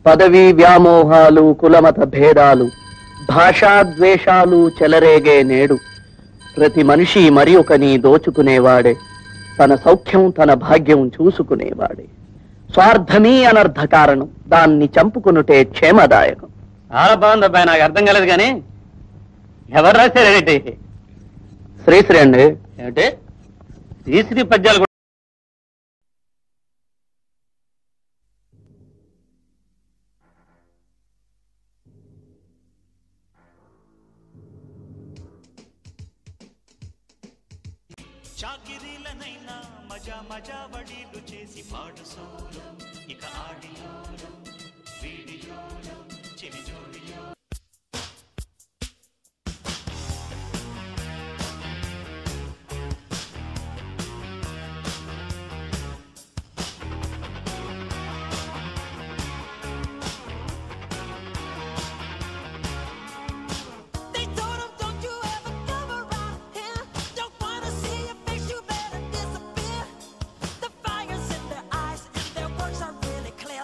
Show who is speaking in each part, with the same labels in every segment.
Speaker 1: పదవీ వ్యామోహాలు కులమత భేదాలు భాషాద్వేషాలు చెలరేగే నేడు ప్రతి మనిషి మరి ఒకని దోచుకునేవాడే తన సౌఖ్యం తన భాగ్యం చూసుకునేవాడే స్వార్థమీ అనర్థ కారణం దాన్ని చంపుకునుటే క్షేమదాయకం
Speaker 2: చాలా బాగుంది అబ్బాయి నాకు అర్థం కాలేదు కానీ ఎవరు రాశారేంటి
Speaker 1: శ్రీశ్రీ అండి
Speaker 2: ఏమిటి శ్రీశ్రీ పద్యాలు కూడా
Speaker 3: చాకిరీలనైనా మజా మజా వడీలు చేసి పాడు సోలు ఇక ఆడియోలు వీడియోలు చెవి జోడియో
Speaker 4: They told him, don't you ever come around here. Don't wanna see your face, you better disappear. The fire's in their eyes and their words are really clear.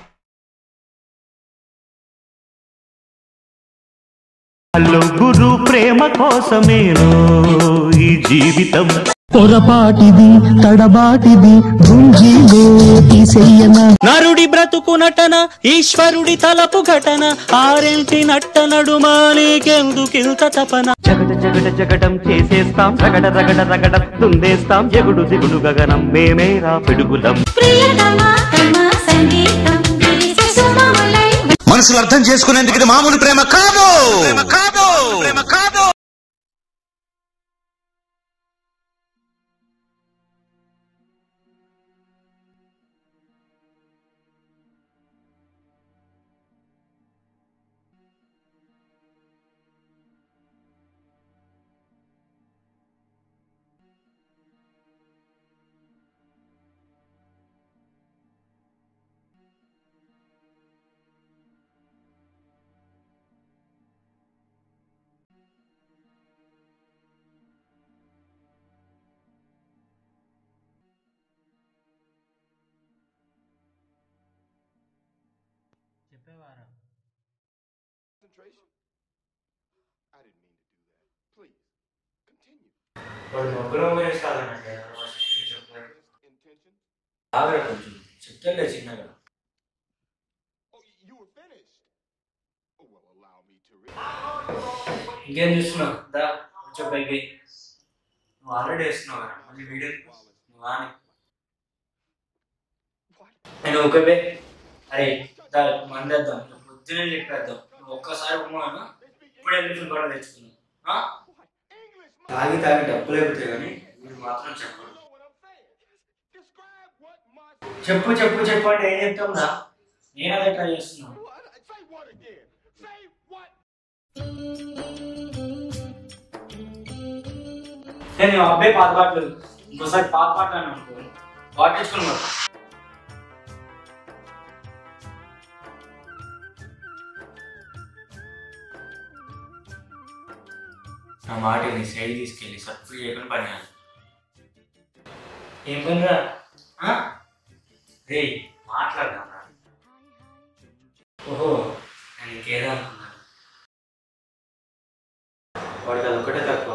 Speaker 3: Hello గురు ప్రేమ కోసమేనో ఈ జీవితం
Speaker 5: పొరపాటిది తడబాటిది గుంజీలో తీసేయన
Speaker 3: నరుడి బ్రతుకు నటన ఈశ్వరుడి తలపు ఘటన ఆరెంటి నట్ట నడుమానేకెందుకింత తపన జగట జగట జగటం చేసేస్తాం రగడ రగడ రగడ తుందేస్తాం జగుడు దిగుడు గగనం మేమేరా పిడుగులం
Speaker 4: ప్రియతమా తమ సంగీతం సుమములై
Speaker 6: మనసులు అర్థం చేసుకునేందుకు ఇది మామూలు ప్రేమ కాదు ప్రేమ కాదు ప్రేమ కాదు
Speaker 7: వాడు మొక్కలో వేస్తాదనండి ఆగ్రా కొంచెం చెప్తాలే చిన్నగా ఇంకేం చూస్తున్నావు దా వచ్చే పైకి నువ్వు ఆల్రెడీ వేస్తున్నావు కదా మళ్ళీ వీడియో నువ్వు కానీ నేను ఒకవే అరే దా మందేద్దాం పొద్దునే చెప్పేద్దాం నువ్వు ఒక్కసారి ఉమ్మాను ఇప్పుడే లిఫ్ట్ కూడా తెచ్చుకున్నావు ఆ? తాగి తాగి డబ్బులు అయిపోతాయి కానీ మీరు మాత్రం చెప్పండి చెప్పు చెప్పు చెప్పు అంటే ఏం చెప్తాం రా నేను అదే ట్రై చేస్తున్నాను నేను అబ్బాయి పాత పాటలు ఇంకోసారి పాత పాటలు అని అనుకో పాటించుకున్నాను నా మాట నీ సైడ్ తీసుకెళ్ళి సర్టిఫికేట్ చేయకుండా పని చేయాలి. ఏం పని రా రే మాట్లాడదాం రా ఓహో నేను ఇంకేదో అనుకున్నాను వాడికి అది ఒకటే తక్కువ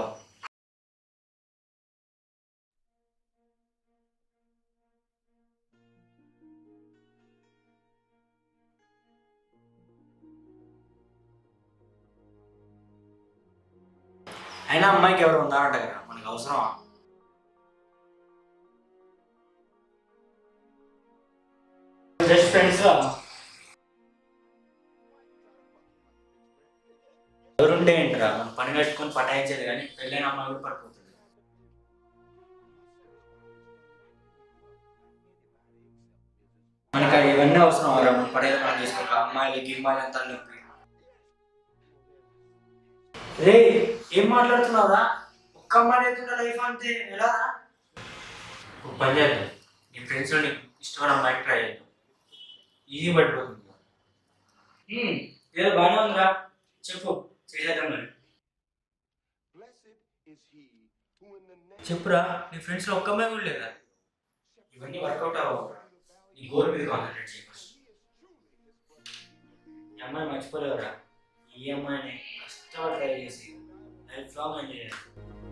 Speaker 7: అయినా అమ్మాయికి ఎవరు ఉన్నారంట కదా మనకు అవసరమా జస్ట్ ఫ్రెండ్స్ ఎవరుంటే ఏంటరా మనం పని కట్టుకొని పటాయించేది కానీ పెళ్ళైన అమ్మాయి కూడా పడిపోతుంది మనకి అవి ఇవన్నీ అవసరం రా మనం పడేది మనం చేసుకోక అమ్మాయిలు గిమ్మాయిలు అంతా నొప్పి రే ఏం మాట్లాడుతున్నావురా ఒక్క అమ్మాయి అయితే లైఫ్ అంతే ఎలా రా? ఒక పని చేద్దాం నీ ఫ్రెండ్స్ నీకు ఇష్టమైన అమ్మాయికి ట్రై చేద్దాం ఈజీ పడిపోతుంది హ్మ్, ఏదో బాగానే ఉందిరా చెప్పు చేసేద్దాం మరి చెప్పురా నీ ఫ్రెండ్స్ లో ఒక్క అమ్మాయి కూడా లేదా ఇవన్నీ వర్కౌట్ అవ్వవు నీ గోల్ మీద కాన్సన్ట్రేట్ చేయ అమ్మాయి మర్చిపోలేవురా ఈ అమ్మాయిని కష్టపడి ట్రై చేసి లైఫ్ లాంగ్ ఎంజాయ్ చేయాలి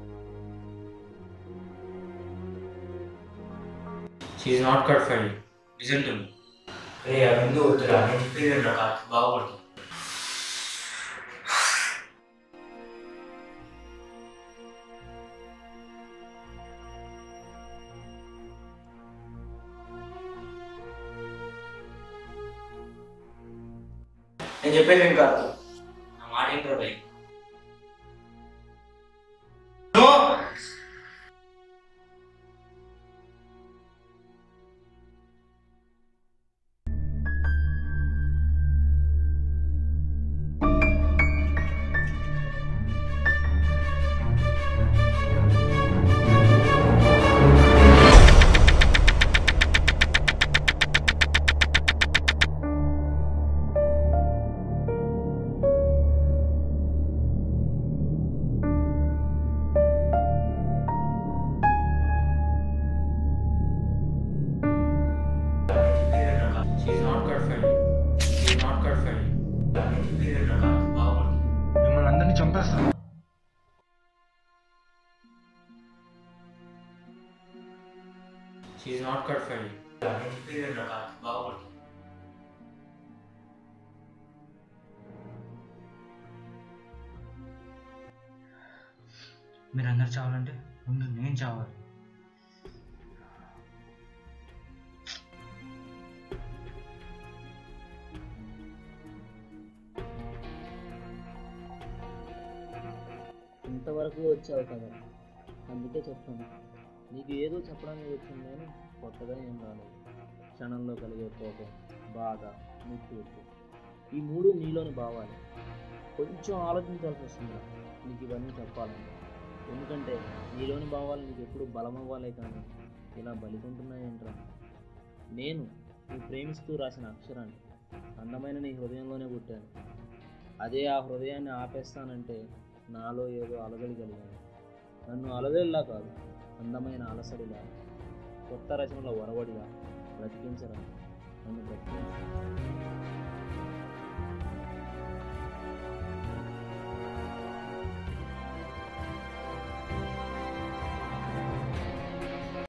Speaker 7: she not cut for you listen to me రే అవన్నీ వద్దురా నేను చెప్పేది రా బాగుపడుతుంది నేను చెప్పేది ఏం కాదు నా మాట ఏంటో భయ్ She's not good for you. She's not good for you. నేను చెప్పేది రా బాగుపడుతుంది
Speaker 6: మిమ్మల్ని అందరినీ చంపేస్తాను
Speaker 7: she not cut for you నేను చెప్పేది రా బాగుపడుతుంది
Speaker 8: మీరందరూ చావాలంటే ముందు నేను చావాలి
Speaker 1: ఇంతవరకు వచ్చావు కదా అందుకే చెప్తాను నీకు ఏదో చెప్పడానికి వచ్చింది కానీ కొత్తగా ఏం రాలేదు క్షణంలో కలిగే కోపం బాధ ముక్కు ఈ మూడు నీలోని భావాలు కొంచెం ఆలోచించాల్సి వస్తుంది నీకు ఇవన్నీ చెప్పాలంటే ఎందుకంటే నీలోని భావాలు నీకు ఎప్పుడు బలమవ్వాలే కానీ ఇలా బలికుంటున్నాయేంట్రా నేను నువ్వు ప్రేమిస్తూ రాసిన అక్షరాన్ని అందమైన నీ హృదయంలోనే పుట్టాను అదే ఆ హృదయాన్ని ఆపేస్తానంటే నాలో ఏదో అలజడి కలిగాను నన్ను అలజడిలా కాదు అందమైన అలసడిలా కొత్త రచనల ఒరవడిలా బ్రతికించరా నన్ను బ్రతికించు